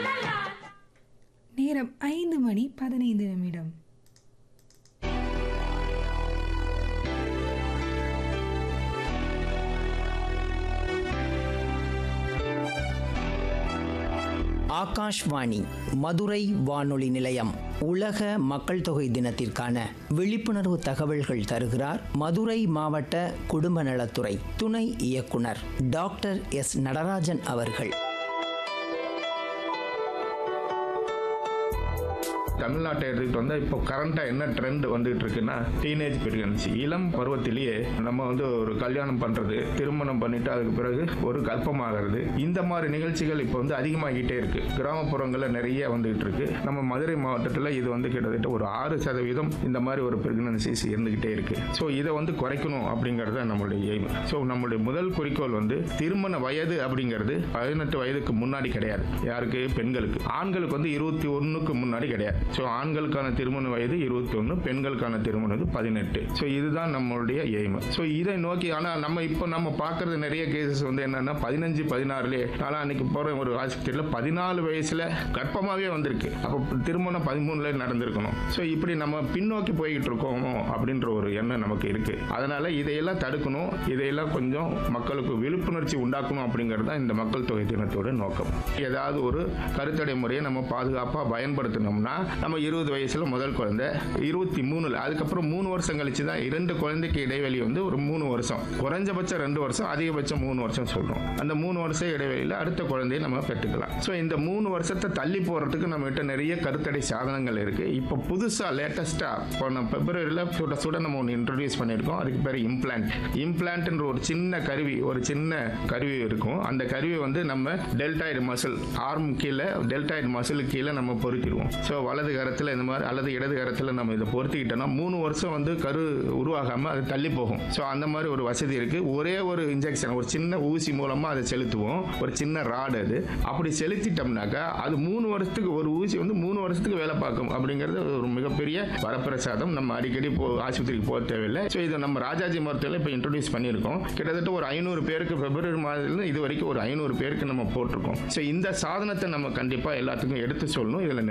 நேரம் ஐந்து மணி பதினைந்து நிமிடம் ஆகாஷ்வாணி மதுரை வானொலி நிலையம் உலக மக்கள் தொகை தினத்திற்கான விழிப்புணர்வு தகவல்கள் தருகிறார் மதுரை மாவட்ட குடும்ப நலத்துறை துணை இயக்குனர் டாக்டர் எஸ் நடராஜன் அவர்கள் தமிழ்நாட்டை எடுத்துக்கிட்டு வந்தால் இப்போ கரண்டாக என்ன ட்ரெண்ட் வந்துகிட்டு இருக்குன்னா டீனேஜ் பிரெக்னன்சி இளம் பருவத்திலேயே நம்ம வந்து ஒரு கல்யாணம் பண்ணுறது திருமணம் பண்ணிட்டு அதுக்கு பிறகு ஒரு கல்பமாகிறது இந்த மாதிரி நிகழ்ச்சிகள் இப்போ வந்து அதிகமாகிட்டே இருக்கு கிராமப்புறங்களில் நிறைய வந்துகிட்டு இருக்கு நம்ம மதுரை மாவட்டத்தில் இது வந்து கிட்டத்தட்ட ஒரு ஆறு சதவீதம் இந்த மாதிரி ஒரு பிரெக்னன்சிஸ் இருந்துகிட்டே இருக்கு ஸோ இதை வந்து குறைக்கணும் அப்படிங்கிறது தான் நம்மளுடைய எய்ம் ஸோ நம்மளுடைய முதல் குறிக்கோள் வந்து திருமண வயது அப்படிங்கிறது பதினெட்டு வயதுக்கு முன்னாடி கிடையாது யாருக்கு பெண்களுக்கு ஆண்களுக்கு வந்து இருபத்தி ஒன்றுக்கு முன்னாடி கிடையாது ஸோ ஆண்களுக்கான திருமண வயது இருபத்தி ஒன்று பெண்களுக்கான திருமண வயது பதினெட்டு ஸோ இதுதான் நம்மளுடைய எய்ம் ஸோ இதை நோக்கி ஆனால் நம்ம இப்போ நம்ம பார்க்கறது நிறைய கேசஸ் வந்து என்னன்னா பதினஞ்சு பதினாறுலேயே நான் அன்னைக்கு போகிற ஒரு ஆஸ்பத்திரியில் பதினாலு வயசில் கர்ப்பமாகவே வந்திருக்கு அப்போ திருமணம் பதிமூணுல நடந்திருக்கணும் ஸோ இப்படி நம்ம பின்னோக்கி போய்கிட்டு இருக்கோமோ அப்படின்ற ஒரு எண்ணம் நமக்கு இருக்கு அதனால இதையெல்லாம் தடுக்கணும் இதையெல்லாம் கொஞ்சம் மக்களுக்கு விழிப்புணர்ச்சி உண்டாக்கணும் அப்படிங்கிறது தான் இந்த மக்கள் தொகை தினத்தோட நோக்கம் ஏதாவது ஒரு கருத்தடை முறையை நம்ம பாதுகாப்பாக பயன்படுத்தினோம்னா நம்ம இருபது வயசுல முதல் குழந்தை இருபத்தி மூணுல அதுக்கப்புறம் மூணு வருஷம் கழிச்சு தான் இரண்டு குழந்தைக்கு இடைவெளி வந்து ஒரு மூணு வருஷம் குறைஞ்சபட்சம் ரெண்டு வருஷம் அதிகபட்சம் மூணு வருஷம் சொல்றோம் அந்த மூணு வருஷம் இடைவெளியில் அடுத்த குழந்தையை நம்ம பெற்றுக்கலாம் ஸோ இந்த மூணு வருஷத்தை தள்ளி போறதுக்கு நம்ம கிட்ட நிறைய கருத்தடை சாதனங்கள் இருக்கு இப்போ புதுசா லேட்டஸ்டா போன பிப்ரவரியில் சுட சுட நம்ம ஒன்று இன்ட்ரடியூஸ் பண்ணியிருக்கோம் அதுக்கு பேர் இம்ப்ளான்ட் இம்ப்ளான்ட்ன்ற ஒரு சின்ன கருவி ஒரு சின்ன கருவி இருக்கும் அந்த கருவி வந்து நம்ம டெல்டாய்டு மசில் ஆர்ம் கீழே டெல்டாய்டு மசில் கீழே நம்ம பொருத்திடுவோம் ஸோ வலது கரத்தில் இந்த மாதிரி அல்லது இடது கரத்தில் நம்ம இதை பொருத்திக்கிட்டோம்னா மூணு வருஷம் வந்து கரு உருவாகாமல் அது தள்ளி போகும் ஸோ அந்த மாதிரி ஒரு வசதி இருக்குது ஒரே ஒரு இன்ஜெக்ஷன் ஒரு சின்ன ஊசி மூலமாக அதை செலுத்துவோம் ஒரு சின்ன ராடு அது அப்படி செலுத்திட்டோம்னாக்கா அது மூணு வருஷத்துக்கு ஒரு ஊசி வந்து மூணு வருஷத்துக்கு வேலை பார்க்கும் அப்படிங்கிறது ஒரு மிகப்பெரிய வரப்பிரசாதம் நம்ம அடிக்கடி போ ஆஸ்பத்திரிக்கு போக தேவையில்லை ஸோ இதை நம்ம ராஜாஜி மருத்துவத்தில் இப்போ இன்ட்ரடியூஸ் பண்ணியிருக்கோம் கிட்டத்தட்ட ஒரு ஐநூறு பேருக்கு பிப்ரவரி மாதத்துல இது வரைக்கும் ஒரு ஐநூறு பேருக்கு நம்ம போட்டிருக்கோம் ஸோ இந்த சாதனத்தை நம்ம கண்டிப்பாக எல்லாத்துக்கும் எடுத்து சொல்லணும் இதில்